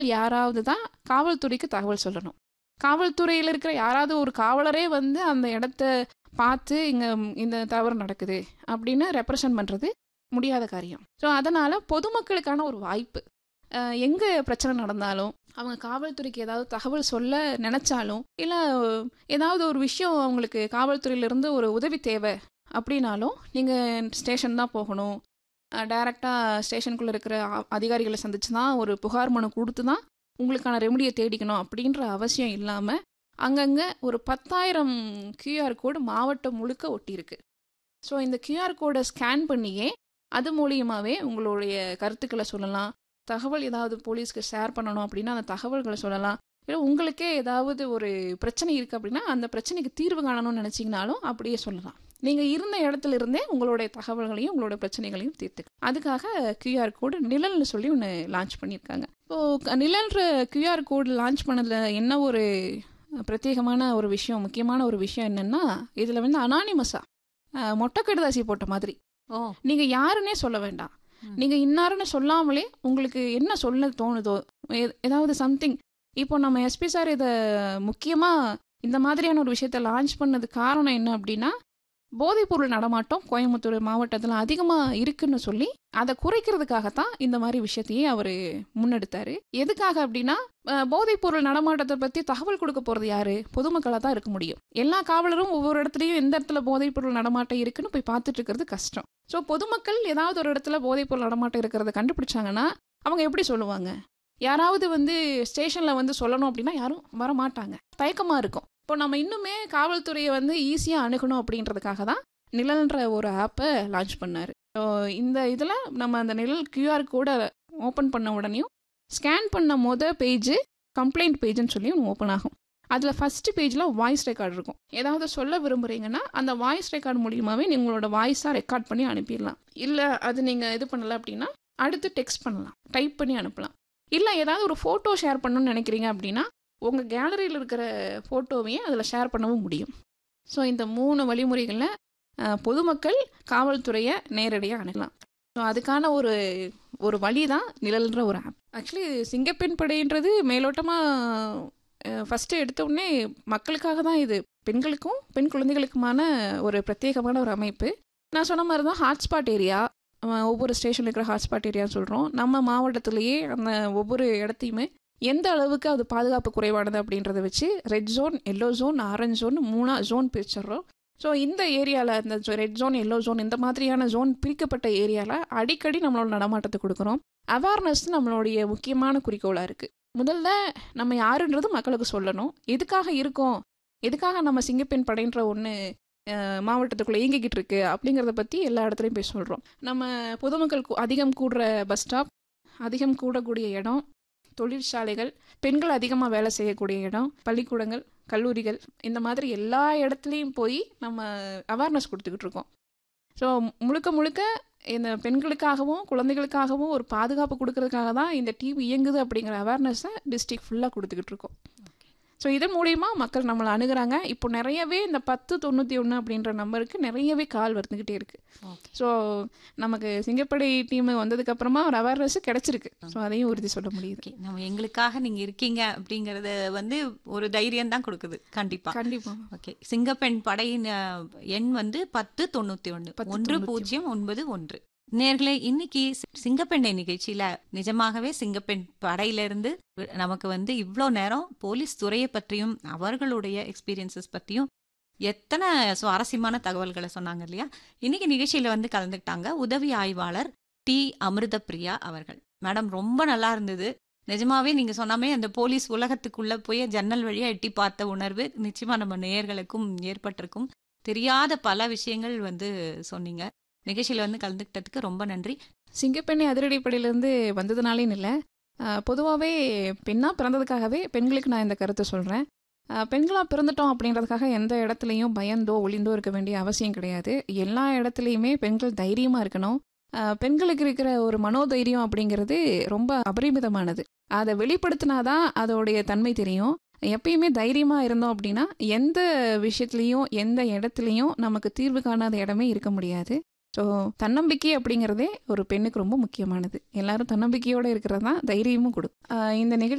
யாராவது தான் காவல்துறைக்கு தகவல் சொல்லணும் காவல்துறையில் இருக்கிற யாராவது ஒரு காவலரே வந்து அந்த இடத்த பார்த்து இங்கே இந்த தவறு நடக்குது அப்படின்னு ரெப்ரசன்ட் பண்ணுறது முடியாத காரியம் ஸோ அதனால் பொதுமக்களுக்கான ஒரு வாய்ப்பு எங்கே பிரச்சனை நடந்தாலும் அவங்க காவல்துறைக்கு ஏதாவது தகவல் சொல்ல நினச்சாலும் இல்லை ஏதாவது ஒரு விஷயம் அவங்களுக்கு காவல்துறையிலேருந்து ஒரு உதவி தேவை அப்படின்னாலும் நீங்கள் ஸ்டேஷன் தான் போகணும் டைரெக்டாக ஸ்டேஷனுக்குள்ளே இருக்கிற அ- அதிகாரிகளை சந்திச்சு தான் ஒரு புகார் மனு கொடுத்து தான் உங்களுக்கான ரெமடியை தேடிக்கணும் அப்படின்ற அவசியம் இல்லாமல் அங்கங்கே ஒரு பத்தாயிரம் கியூஆர் கோடு மாவட்டம் முழுக்க ஒட்டியிருக்கு ஸோ இந்த கியூஆர் கோடை ஸ்கேன் பண்ணியே அது மூலியமாகவே உங்களுடைய கருத்துக்களை சொல்லலாம் தகவல் ஏதாவது போலீஸ்க்கு ஷேர் பண்ணணும் அப்படின்னா அந்த தகவல்களை சொல்லலாம் இல்லை உங்களுக்கே ஏதாவது ஒரு பிரச்சனை இருக்குது அப்படின்னா அந்த பிரச்சனைக்கு தீர்வு காணணும்னு நினச்சிங்கனாலும் அப்படியே சொல்லலாம் நீங்கள் இருந்த இடத்துல இருந்தே உங்களுடைய தகவல்களையும் உங்களோட பிரச்சனைகளையும் தீர்த்து அதுக்காக கியூஆர் கோடு நிழல்னு சொல்லி ஒன்று லான்ச் பண்ணியிருக்காங்க இப்போது நிழல்ன்ற கியூஆர் கோடு லான்ச் பண்ணதில் என்ன ஒரு பிரத்யேகமான ஒரு விஷயம் முக்கியமான ஒரு விஷயம் என்னென்னா இதில் வந்து அனானிமஸாக மொட்டை கடுதாசி போட்ட மாதிரி ஓ நீங்கள் யாருன்னே சொல்ல வேண்டாம் ம். நீங்கள் இன்னாருன்னு சொல்லாமலே உங்களுக்கு என்ன சொல்ல தோணுதோ ஏ- ஏதாவது சம்திங் இப்போ நம்ம எஸ்பி சார் இதை முக்கியமாக இந்த மாதிரியான ஒரு விஷயத்த லான்ச் பண்ணது காரணம் என்ன அப்படின்னா போதைப்பொருள் நடமாட்டம் கோயம்புத்தூர் மாவட்டத்தில் அதிகமாக இருக்குன்னு சொல்லி அதை குறைக்கிறதுக்காகத்தான் இந்த மாதிரி விஷயத்தையே அவர் முன்னெடுத்தாரு எதுக்காக அப்படின்னா அஹ், போதைப்பொருள் நடமாட்டத்தை பற்றி தகவல் கொடுக்க போகிறது யாரு பொதுமக்களாக தான் இருக்க முடியும் எல்லா காவலரும் ஒவ்வொரு இடத்துலையும் எந்த இடத்துல போதைப்பொருள் நடமாட்டம் இருக்குன்னு போய் பார்த்துட்டு இருக்கிறது கஷ்டம் ஸோ பொதுமக்கள் ஏதாவது ஒரு இடத்துல போதைப்பொருள் நடமாட்டம் இருக்கிறத கண்டுபிடிச்சாங்கன்னா அவங்க எப்படி சொல்லுவாங்க யாராவது வந்து ஸ்டேஷனில் வந்து சொல்லணும் அப்படின்னா யாரும் வர மாட்டாங்க தயக்கமாக இருக்கும் இப்போ நம்ம இன்னுமே காவல்துறையை வந்து ஈஸியாக அணுகணும் அப்படின்றதுக்காக தான் நிழல்ன்ற ஒரு ஆப்பை லான்ச் பண்ணார் ஸோ இந்த இதில் நம்ம அந்த நிழல் கியூஆர் கோடை ஓப்பன் பண்ண உடனேயும் ஸ்கேன் பண்ண மொத பேஜ் கம்ப்ளைண்ட் பேஜ்னு சொல்லி ஒன்று ஓப்பன் ஆகும் அதில் ஃபஸ்ட்டு பேஜில் வாய்ஸ் ரெக்கார்டு இருக்கும் ஏதாவது சொல்ல விரும்புகிறீங்கன்னா அந்த வாய்ஸ் ரெக்கார்டு மூலியமாகவே உங்களோட வாய்ஸாக ரெக்கார்ட் பண்ணி அனுப்பிடலாம் இல்லை அது நீங்கள் இது பண்ணல அப்படின்னா அடுத்து டெக்ஸ்ட் பண்ணலாம் டைப் பண்ணி அனுப்பலாம் இல்லை ஏதாவது ஒரு ஃபோட்டோ ஷேர் பண்ணணும்னு நினைக்கிறீங்க அப்படின்னா உங்கள் கேலரியில் இருக்கிற ஃபோட்டோவையும் அதில் ஷேர் பண்ணவும் முடியும் ஸோ இந்த மூணு வழிமுறைகளில் அஹ், பொதுமக்கள் காவல்துறையை நேரடியாக அணுகலாம் ஸோ அதுக்கான ஒரு ஒரு வழி தான் நிழல்ன்ற ஒரு ஆப் ஆக்சுவலி சிங்கப்பெண் படைன்றது மேலோட்டமாக ஃபஸ்ட்டு எடுத்த உடனே மக்களுக்காக தான் இது பெண்களுக்கும் பெண் குழந்தைகளுக்குமான ஒரு பிரத்யேகமான ஒரு அமைப்பு நான் சொன்ன மாதிரி தான் ஹாட்ஸ்பாட் ஏரியா ஒவ்வொரு ஸ்டேஷனில் இருக்கிற ஹாட்ஸ்பாட் ஏரியான்னு சொல்கிறோம் நம்ம மாவட்டத்திலேயே அந்த ஒவ்வொரு இடத்தையுமே எந்த அளவுக்கு அது பாதுகாப்பு குறைவானது அப்படின்றத வச்சு red zone yellow zone orange zone மூணா ஜோன் பிரிச்சிடுறோம் ஸோ இந்த ஏரியாவில் இந்த ரெட் ஜோன் எல்லோ ஜோன் இந்த மாதிரியான ஜோன் பிரிக்கப்பட்ட ஏரியாவில் அடிக்கடி நம்மளோட நடமாட்டத்தை கொடுக்குறோம் அவேர்னஸ் நம்மளுடைய முக்கியமான குறிக்கோளாக இருக்குது முதல்ல நம்ம யாருன்றது மக்களுக்கு சொல்லணும் எதுக்காக இருக்கோம் எதுக்காக நம்ம சிங்கப்பெண் படைன்ற ஒன்று மாவட்டத்துக்குள்ளே இயங்கிக்கிட்டு இருக்கு அப்படிங்கிறத பற்றி எல்லா இடத்துலையும் போய் சொல்கிறோம் நம்ம பொதுமக்கள் கூ- அதிகம் கூடுற பஸ் ஸ்டாப் அதிகம் கூடக்கூடிய இடம் தொழிற்சாலைகள் பெண்கள் அதிகமாக வேலை செய்யக்கூடிய இடம் பள்ளிக்கூடங்கள் கல்லூரிகள் இந்த மாதிரி எல்லா இடத்துலையும் போய் நம்ம அவேர்னஸ் கொடுத்துக்கிட்டு இருக்கோம் ஸோ முழுக்க முழுக்க இந்த பெண்களுக்காகவும் குழந்தைகளுக்காகவும் ஒரு பாதுகாப்பு கொடுக்கறதுக்காக தான் இந்த டிவி இயங்குது அப்படிங்கிற அவேர்னஸை டிஸ்ட்ரிக்ட் ஃபுல்லாக கொடுத்துக்கிட்டு இருக்கோம் ஸோ இதன் மூலியமா மக்கள் நம்மளை அணுகுறாங்க இப்போ நிறையவே இந்த பத்து தொண்ணூற்றி ஒன்று அப்படின்ற நம்பருக்கு நிறையவே கால் வந்துக்கிட்டே இருக்கு Okay. ஸோ நமக்கு சிங்கப்படை டீம் வந்ததுக்கப்புறமா ஒரு அவேர்னஸ் கிடைச்சிருக்கு ஸோ அதையும் உறுதி சொல்ல முடியுது ஓகே நம்ம எங்களுக்காக நீங்க இருக்கீங்க அப்படிங்கறத வந்து ஒரு தைரியம் தான் கொடுக்குது கண்டிப்பா கண்டிப்பாக ஓகே சிங்கப்பெண் படையின் அஹ், எண் வந்து பத்து தொண்ணூத்தி ஒன்று பத்து ஒன்று தொண்ணூத்தி பூஜ்ஜியம் ஒன்பது ஒன்று நேர்களே இன்னைக்கு சி- சிங்கப்பெண்ணை நிகழ்ச்சியில நிஜமாகவே சிங்கப்பெண் படையிலிருந்து நமக்கு வந்து இவ்வளோ நேரம் போலீஸ் துறையை பற்றியும் அவர்களுடைய எக்ஸ்பீரியன்சஸ் பற்றியும் எத்தனை சுவாரஸ்யமான தகவல்களை சொன்னாங்க இல்லையா இன்னைக்கு நிகழ்ச்சியில வந்து கலந்துக்கிட்டாங்க உதவி ஆய்வாளர் டி அமிர்தபிரியா அவர்கள் மேடம் ரொம்ப நல்லா இருந்தது நிஜமாவே நீங்க சொன்னாமே அந்த போலீஸ் உலகத்துக்குள்ள போய் ஜன்னல் வழியா எட்டி பார்த்த உணர்வு நிச்சயமா நம்ம நேயர்களுக்கும் ஏற்பட்டிருக்கும் தெரியாத பல விஷயங்கள் வந்து சொன்னீங்க நிகழ்ச்சியில வந்து கலந்துக்கிட்டதுக்கு ரொம்ப நன்றி சிங்கப்பெண்ணை அதிரடிப்படையிலேருந்து வந்ததுனாலேன்னு இல்லை பொதுவாகவே பெண்ணாக பிறந்ததுக்காகவே பெண்களுக்கு நான் இந்த கருத்தை சொல்கிறேன் பெண்களாக பிறந்துட்டோம் அப்படின்றதுக்காக எந்த இடத்துலையும் பயந்தோ ஒளிந்தோ இருக்க வேண்டிய அவசியம் கிடையாது எல்லா இடத்துலையுமே பெண்கள் தைரியமாக இருக்கணும் ஆஹ் பெண்களுக்கு இருக்கிற ஒரு மனோதைரியம் அப்படிங்கிறது ரொம்ப அபரிமிதமானது அதை வெளிப்படுத்தினாதான் அதோடைய தன்மை தெரியும் எப்பயுமே தைரியமாக இருந்தோம் அப்படின்னா எந்த விஷயத்துலையும் எந்த இடத்துலையும் நமக்கு தீர்வு காணாத இடமே இருக்க முடியாது ஸோ தன்னம்பிக்கை அப்படிங்கிறதே ஒரு பெண்ணுக்கு ரொம்ப முக்கியமானது எல்லாரும் தன்னம்பிக்கையோடு இருக்கிறது தான் தைரியமும் கொடுக்கும் ஆஹ் இந்த நிகழ்ச்சி